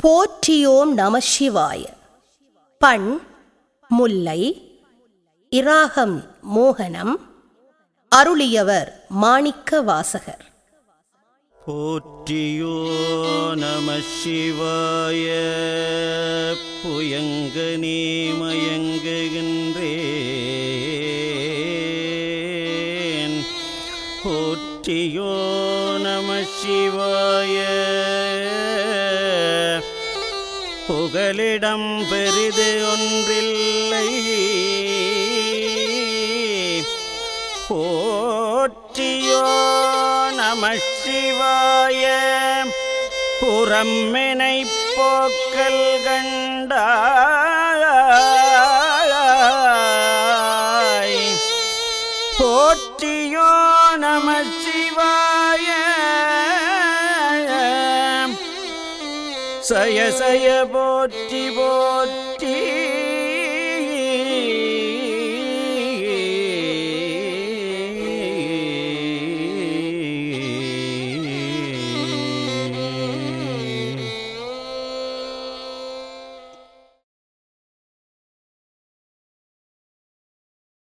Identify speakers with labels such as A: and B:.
A: போற்றியோம் நம சிவாய பண் முல்லை இராகம் மோகனம் அருளியவர் மாணிக்க வாசகர்
B: போற்றியோ நம சிவாய புயங்க நீ மயங்குகின்றேன் போற்றியோ நம சிவாய புகலிடம் பெரிது ஒன்றில்லை போற்றியோ நம சிவாய புறம்மெனை போக்கல் கண்டாய் போற்றியோ நம சிவாய சய சய போற்றி போற்றி